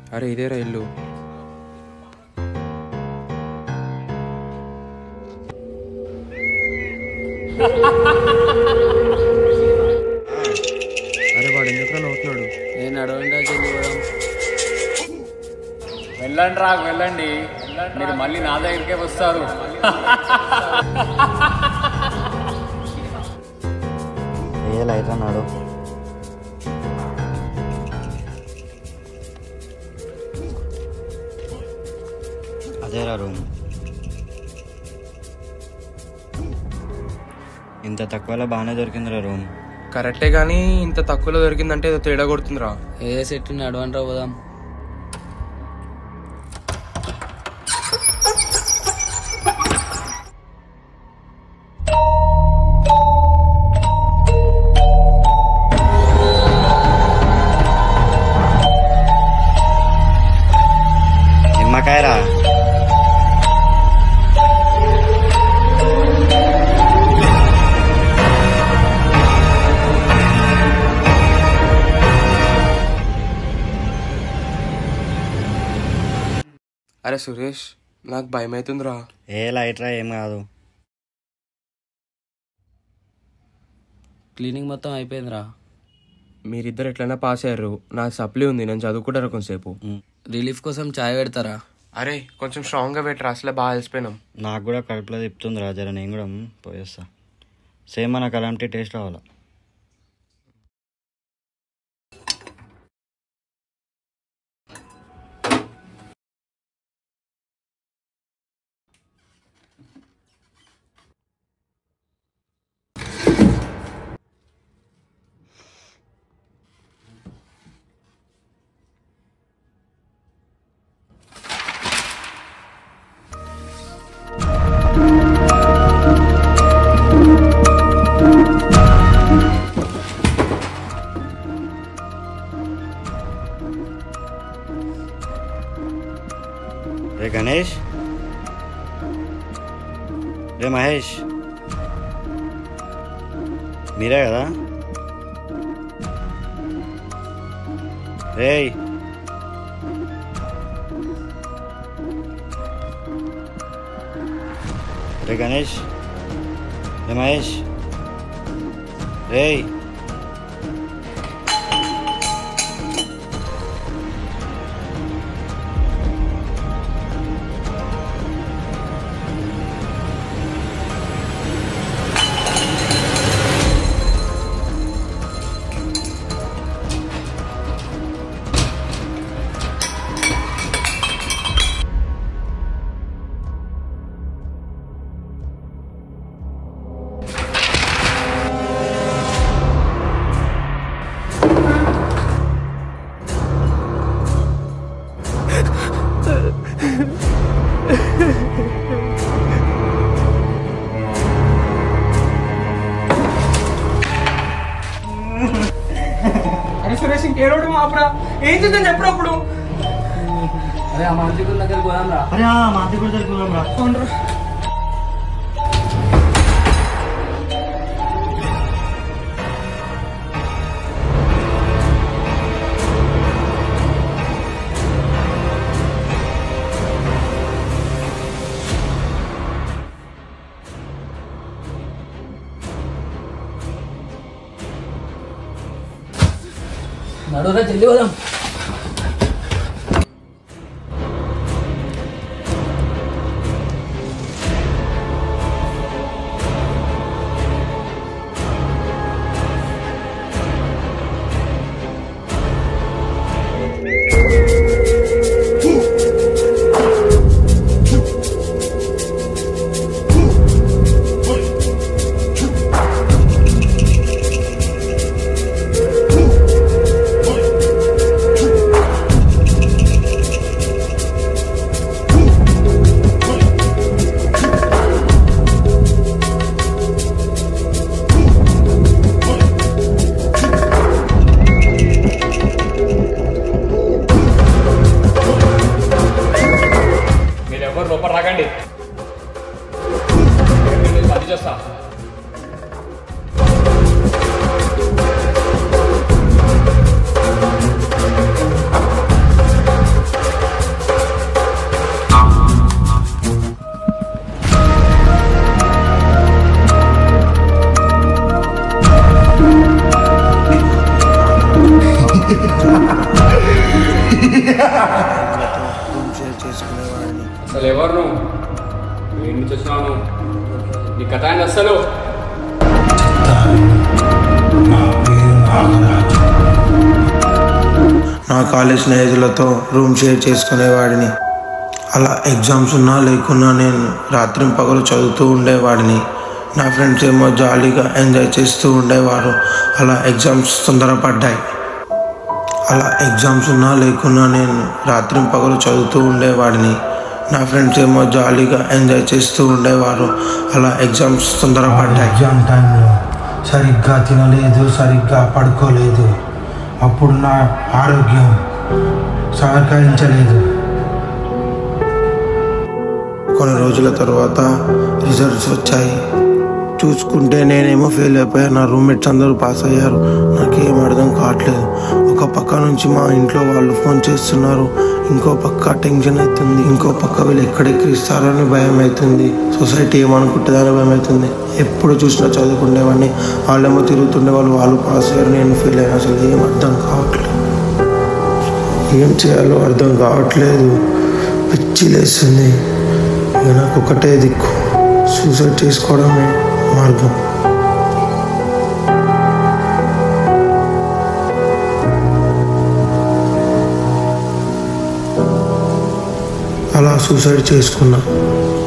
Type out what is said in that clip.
అరే ఇదేరా ఇల్లు అరే వాడు ఎందుకు నవ్వుతున్నాడు నేను నడవండి చెల్లి కూడా వెళ్ళండి రా వెళ్ళండి మీరు మళ్ళీ నా దగ్గరికే వస్తారు ఏ లైట్ అన్నాడు అదేరా రూమ్ ఇంత తక్కువలో బాగానే దొరికిందిరా రూమ్ కరెక్టే కానీ ఇంత తక్కువలో దొరికిందంటే ఏదో తేడా కొడుతుందిరా ఏ సెట్ నడవండి పోదాం నిమ్మకాయరా అరే సురేష్ నాకు భయం అవుతుందిరా ఏ లైట్ రా ఏం కాదు క్లీనింగ్ మొత్తం అయిపోయిందిరా మీరిద్దరు ఎట్లైనా పాస్ అయ్యారు నాకు సప్లీ ఉంది నేను చదువుకుంటారా కొంతసేపు రిలీఫ్ కోసం చాయ్ పెడతారా అరే కొంచెం స్ట్రాంగ్గా పెట్టరా అసలే బాగా అలసిపోయినాం నాకు కూడా కడుపులో తిప్పుతుంది రా జర నేను కూడా మ్, పోయేస్తా సేమ్ మనకు అలాంటి టేస్ట్ రావాలా రే గణేష్ రే మహేష్ మీరే కదా రేయ్ రే గణేష్ రే మహేష్ రేయ్ అరే సురేష్ ఇంకేరోడు మాపురా ఏం చేద్దాం చెప్పినప్పుడు అరే ఆ మంత్రి దగ్గర పోదాం రా అరే మాది కూడా తెలుపుదాం రా నడురా చెల్లి పోదాం మీరు ఎవరు లోపల రాకండి పని చేస్తా కథ ఏంది అసలు నా కాలేజ్ స్నేహితులతో రూమ్ షేర్ చేసుకునేవాడిని అలా ఎగ్జామ్స్ ఉన్నా లేకున్నా నేను రాత్రి పగలు చదువుతూ ఉండేవాడిని నా ఫ్రెండ్స్ ఏమో జాలీగా ఎంజాయ్ చేస్తూ ఉండేవారు అలా ఎగ్జామ్స్ తొందరపడ్డాయి అలా ఎగ్జామ్స్ ఉన్నా లేకున్నా నేను రాత్రి పగలు చదువుతూ ఉండేవాడిని నా ఫ్రెండ్స్ ఏమో జాలీగా ఎంజాయ్ చేస్తూ ఉండేవారు అలా ఎగ్జామ్స్ తొందరపడ్డాయి ఎగ్జామ్ టైంలో సరిగ్గా తినలేదు సరిగ్గా పడుకోలేదు అప్పుడు నా ఆరోగ్యం సహకరించలేదు కొన్ని రోజుల తర్వాత రిజల్ట్స్ వచ్చాయి చూసుకుంటే నేనేమో ఫెయిల్ అయిపోయా నా రూమ్మేట్స్ అందరూ పాస్ అయ్యారు నాకేం అర్థం కావట్లేదు ఒక పక్క నుంచి మా ఇంట్లో వాళ్ళు ఫోన్ చేస్తున్నారు ఇంకో పక్క టెన్షన్ అవుతుంది ఇంకో పక్క వీళ్ళు ఎక్కడెక్కిరిస్తారో అని భయం అవుతుంది సొసైటీ ఏమనుకుంటుందని భయం అవుతుంది ఎప్పుడు చూసినా చదువుకునేవాడిని వాళ్ళేమో తిరుగుతుండే వాళ్ళు వాళ్ళు పాస్ అయ్యారు నేను ఫెయిల్ అయ్యాను అసలు ఏం అర్థం కావట్లేదు ఏం చేయాలో అర్థం కావట్లేదు పిచ్చి లేస్తుంది ఇక నాకు ఒకటే దిక్కు సూసైడ్ చేసుకోవడమే మార్గం అలా సూసైడ్ చేసుకున్నా